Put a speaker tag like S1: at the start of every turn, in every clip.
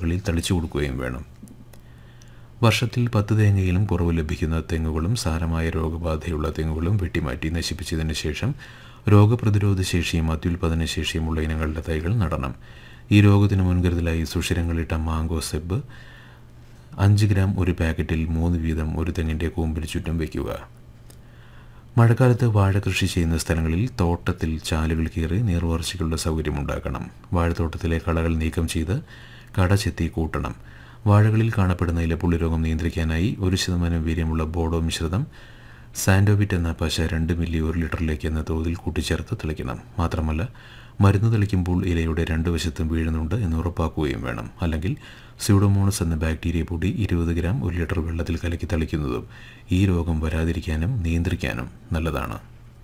S1: വാഴകളിൽ തളിച്ചു കൊടുക്കുകയും വേണം വർഷത്തിൽ പത്ത് തേങ്ങയിലും കുറവ് ലഭിക്കുന്ന തെങ്ങുകളും സാരമായ രോഗബാധയുള്ള തെങ്ങുകളും വെട്ടിമാറ്റി നശിപ്പിച്ചതിന് ശേഷം രോഗപ്രതിരോധ ശേഷിയും അത്യുൽപാദന ശേഷിയുമുള്ള ഇനങ്ങളുടെ തൈകൾ നടണം ഈ രോഗത്തിന് മുൻകരുതലായി സുഷിരങ്ങളിട്ട മാങ്കോ സെബ് അഞ്ച് ഗ്രാം ഒരു പാക്കറ്റിൽ മൂന്ന് വീതം ഒരു തെങ്ങിൻ്റെ കൂമ്പിന് ചുറ്റും വയ്ക്കുക മഴക്കാലത്ത് വാഴ കൃഷി ചെയ്യുന്ന സ്ഥലങ്ങളിൽ തോട്ടത്തിൽ ചാലുകൾ കീറി നീർവാർച്ചയ്ക്കുള്ള സൗകര്യമുണ്ടാക്കണം വാഴത്തോട്ടത്തിലെ കളകൾ നീക്കം ചെയ്ത് കട ചെത്തി കൂട്ടണം വാഴകളിൽ കാണപ്പെടുന്ന ഇലപ്പുള്ളി രോഗം നിയന്ത്രിക്കാനായി ഒരു ശതമാനം വീര്യമുള്ള ബോഡോ മിശ്രിതം സാൻഡോവിറ്റ് എന്ന പശ രണ്ട് മില്ലി ഒരു ലിറ്ററിലേക്ക് എന്ന തോതിൽ കൂട്ടിച്ചേർത്ത് തെളിക്കണം മാത്രമല്ല മരുന്ന് തെളിക്കുമ്പോൾ ഇലയുടെ രണ്ട് വശത്തും വീഴുന്നുണ്ട് എന്ന് ഉറപ്പാക്കുകയും വേണം അല്ലെങ്കിൽ സ്യൂഡോമോണസ് എന്ന ബാക്ടീരിയ പൊടി ഇരുപത് ഗ്രാം ഒരു ലിറ്റർ വെള്ളത്തിൽ കലക്കി തളിക്കുന്നതും ഈ രോഗം വരാതിരിക്കാനും നിയന്ത്രിക്കാനും നല്ലതാണ്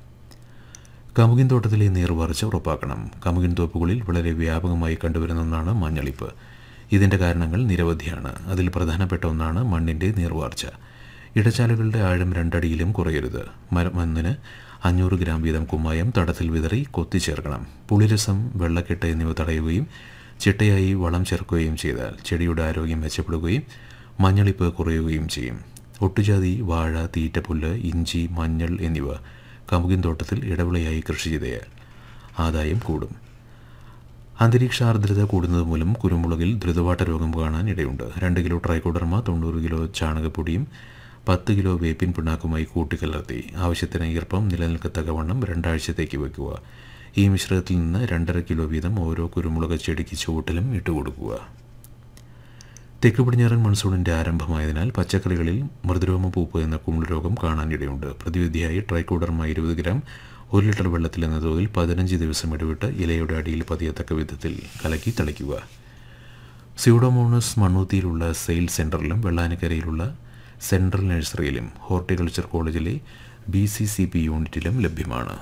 S1: കമുകിൻ തോട്ടത്തിലെ നീർവാർച്ച ഉറപ്പാക്കണം കമുകിൻ തോപ്പുകളിൽ വളരെ വ്യാപകമായി കണ്ടുവരുന്ന ഒന്നാണ് മഞ്ഞളിപ്പ് ഇതിൻ്റെ കാരണങ്ങൾ നിരവധിയാണ് അതിൽ പ്രധാനപ്പെട്ട ഒന്നാണ് മണ്ണിൻ്റെ നീർവാർച്ച ഇടച്ചാലുകളുടെ ആഴം രണ്ടടിയിലും കുറയരുത് മരമണ്ണിന് അഞ്ഞൂറ് ഗ്രാം വീതം കുമ്മായം തടത്തിൽ വിതറി കൊത്തിച്ചേർക്കണം പുളിരസം വെള്ളക്കെട്ട് എന്നിവ തടയുകയും ചിട്ടയായി വളം ചേർക്കുകയും ചെയ്താൽ ചെടിയുടെ ആരോഗ്യം മെച്ചപ്പെടുകയും മഞ്ഞളിപ്പ് കുറയുകയും ചെയ്യും ഒട്ടുജാതി വാഴ തീറ്റപ്പുല്ല് ഇഞ്ചി മഞ്ഞൾ എന്നിവ കമുകിൻ തോട്ടത്തിൽ ഇടവിളയായി കൃഷി ചെയ്തയാൽ ആദായം കൂടും അന്തരീക്ഷ ആർദ്രത കൂടുന്നത് മൂലം കുരുമുളകിൽ ദ്രുതവാട്ട രോഗം കാണാൻ ഇടയുണ്ട് രണ്ട് കിലോ ട്രൈക്കോഡർമ തൊണ്ണൂറ് കിലോ ചാണകപ്പൊടിയും പത്ത് കിലോ വേപ്പിൻ പിണ്ണാക്കുമായി കൂട്ടിക്കലർത്തി ആവശ്യത്തിന് ഈർപ്പം നിലനിൽക്കത്തക്കവണ്ണം രണ്ടാഴ്ചത്തേക്ക് വയ്ക്കുക ഈ മിശ്രിതത്തിൽ നിന്ന് രണ്ടര കിലോ വീതം ഓരോ കുരുമുളക് ചെടിക്ക് ചുവട്ടിലും ഇട്ടുകൊടുക്കുക തെക്ക് പടിഞ്ഞാറൻ മൺസൂണിൻ്റെ ആരംഭമായതിനാൽ പച്ചക്കറികളിൽ മൃദുരോമ പൂപ്പ് എന്ന കുമിൾ രോഗം കാണാനിടയുണ്ട് പ്രതിവിധിയായി ട്രൈക്കോഡർമ ഇരുപത് ഗ്രാം ഒരു ലിറ്റർ വെള്ളത്തിൽ എന്ന തോതിൽ പതിനഞ്ച് ദിവസം ഇടവിട്ട് ഇലയുടെ അടിയിൽ പതിയത്തക്ക വിധത്തിൽ കലക്കി തളിക്കുക സ്യൂഡോമോണസ് മണ്ണൂത്തിയിലുള്ള സെയിൽ സെൻറ്ററിലും വെള്ളാനക്കരയിലുള്ള സെൻട്രൽ നഴ്സറിയിലും ഹോർട്ടിക്കൾച്ചർ കോളേജിലെ ബി സി സി പി യൂണിറ്റിലും ലഭ്യമാണ്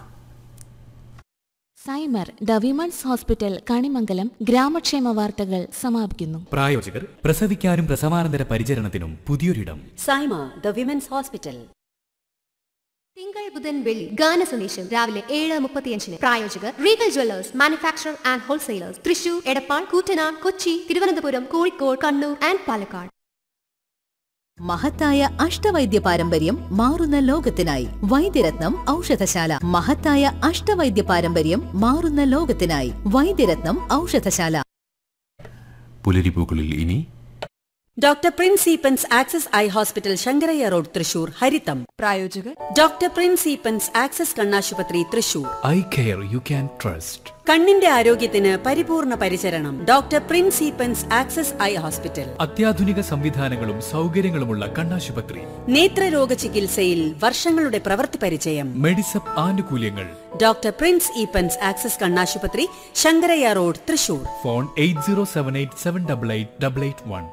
S2: Saima the women's hospital Kanimangalam ഗ്രാമക്ഷേമ വാർത്തകൾ സമാപിക്കുന്നു
S3: പ്രായോജകർ പ്രസവിക്കാനും പ്രസവാനന്തര പരിചരണത്തിനും പുതിയൊരിടം
S4: സൈമ ദ വിമൻസ് ഹോസ്പിറ്റൽ
S5: തിങ്കൾ ബുധൻ വെള്ളി ഗാന സന്ദേശം രാവിലെ ഏഴ് മുപ്പത്തിയഞ്ചിന് പ്രായോജകർ Regal jewellers manufacture and wholesalers Thrissur Edappal Koottanad Kochi Thiruvananthapuram Kozhikode Kannur and Palakkad
S6: മഹത്തായ അഷ്ടവൈദ്യ പാരമ്പര്യം മാറുന്ന ലോകത്തിനായി വൈദ്യരത്നം ഔഷധശാല മഹത്തായ അഷ്ടവൈദ്യ പാരമ്പര്യം മാറുന്ന ലോകത്തിനായി വൈദ്യരത്നം ഔഷധശാല
S1: പുലരിപ്പൂക്കളിൽ ഇനി
S4: doctor Prince Eappen's Access eye hospital Sankarayya road Thrissur ഹരിതം
S7: പ്രായോജകർ
S4: ഡോക്ടർ പ്രിൻസ് ഈപ്പൻസ് ആക്സസ് കണ്ണാശുപത്രി Thrissur
S3: eye care you can trust
S4: കണ്ണിന്റെ ആരോഗ്യത്തിന് പരിപൂർണ പരിചരണം doctor Prince Eappen's Access eye hospital
S3: അത്യാധുനിക സംവിധാനങ്ങളും സൗകര്യങ്ങളുമുള്ള കണ്ണാശുപത്രി
S4: നേത്രരോഗ ചികിത്സയിൽ വർഷങ്ങളുടെ പ്രവൃത്തി പരിചയം
S3: മെഡിസപ്പ് ആനുകൂല്യങ്ങൾ
S4: ഡോക്ടർ പ്രിൻസ് ഈപ്പൻസ് ആക്സസ് കണ്ണാശുപത്രി Sankarayya road Thrissur
S3: phone eight zero seven eight seven double eight double eight one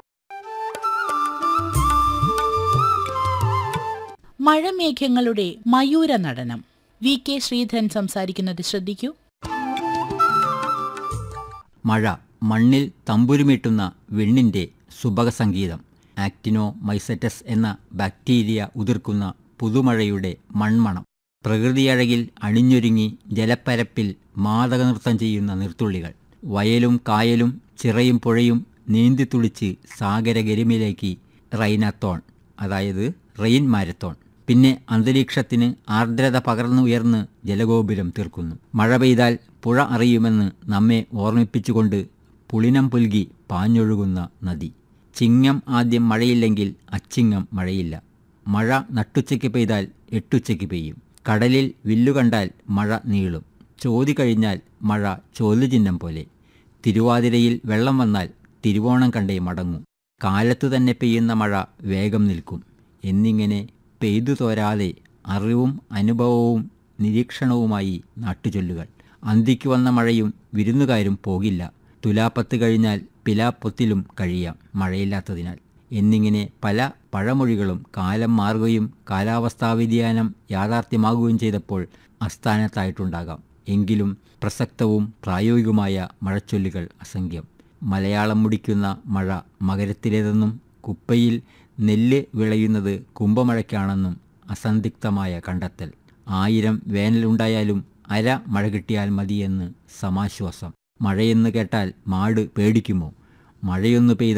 S8: മഴമേഘങ്ങളുടെ മയൂര നടനം വി കെ ശ്രീധരൻ സംസാരിക്കുന്നത് ശ്രദ്ധിക്കൂ
S9: മഴ മണ്ണിൽ തമ്പുരുമീട്ടുന്ന വിണ്ണിൻ്റെ സുഭഗസംഗീതം ആക്ടിനോ മൈസറ്റസ് എന്ന ബാക്ടീരിയ ഉതിർക്കുന്ന പുതുമഴയുടെ മൺമണം പ്രകൃതിയഴകിൽ അണിഞ്ഞൊരുങ്ങി ജലപ്പരപ്പിൽ മാതക നൃത്തം ചെയ്യുന്ന നിർത്തുള്ളികൾ വയലും കായലും ചിറയും പുഴയും നീന്തിത്തുളിച്ച് സാഗരഗരിമിലേക്ക് റൈനത്തോൺ അതായത് റെയിൻ മാരത്തോൺ പിന്നെ അന്തരീക്ഷത്തിന് ആർദ്രത പകർന്നുയർന്ന് ജലഗോപുരം തീർക്കുന്നു മഴ പെയ്താൽ പുഴ അറിയുമെന്ന് നമ്മെ ഓർമ്മിപ്പിച്ചുകൊണ്ട് പുളിനം പുൽകി പാഞ്ഞൊഴുകുന്ന നദി ചിങ്ങം ആദ്യം മഴയില്ലെങ്കിൽ അച്ചിങ്ങം മഴയില്ല മഴ നട്ടുച്ചയ്ക്ക് പെയ്താൽ എട്ടുച്ചയ്ക്ക് പെയ്യും കടലിൽ വില്ലു കണ്ടാൽ മഴ നീളും ചോതി കഴിഞ്ഞാൽ മഴ ചോദ്യചിഹ്നം പോലെ തിരുവാതിരയിൽ വെള്ളം വന്നാൽ തിരുവോണം കണ്ടേ മടങ്ങും കാലത്തു തന്നെ പെയ്യുന്ന മഴ വേഗം നിൽക്കും എന്നിങ്ങനെ പെയ്തു തോരാതെ അറിവും അനുഭവവും നിരീക്ഷണവുമായി നാട്ടുചൊല്ലുകൾ അന്തിക്ക് വന്ന മഴയും വിരുന്നുകാരും പോകില്ല തുലാപ്പത്ത് കഴിഞ്ഞാൽ പിലാപ്പൊത്തിലും കഴിയാം മഴയില്ലാത്തതിനാൽ എന്നിങ്ങനെ പല പഴമൊഴികളും കാലം മാറുകയും കാലാവസ്ഥാ വ്യതിയാനം യാഥാർത്ഥ്യമാകുകയും ചെയ്തപ്പോൾ അസ്ഥാനത്തായിട്ടുണ്ടാകാം എങ്കിലും പ്രസക്തവും പ്രായോഗികമായ മഴച്ചൊല്ലുകൾ അസംഖ്യം മലയാളം മുടിക്കുന്ന മഴ മകരത്തിലേതെന്നും കുപ്പയിൽ നെല്ല് വിളയുന്നത് കുംഭമഴയ്ക്കാണെന്നും അസന്ദിഗ്ധമായ കണ്ടെത്തൽ ആയിരം വേനലുണ്ടായാലും അര മഴ കിട്ടിയാൽ മതിയെന്ന് സമാശ്വാസം മഴയെന്ന് കേട്ടാൽ മാട് പേടിക്കുമോ മഴയൊന്നു പെയ്ത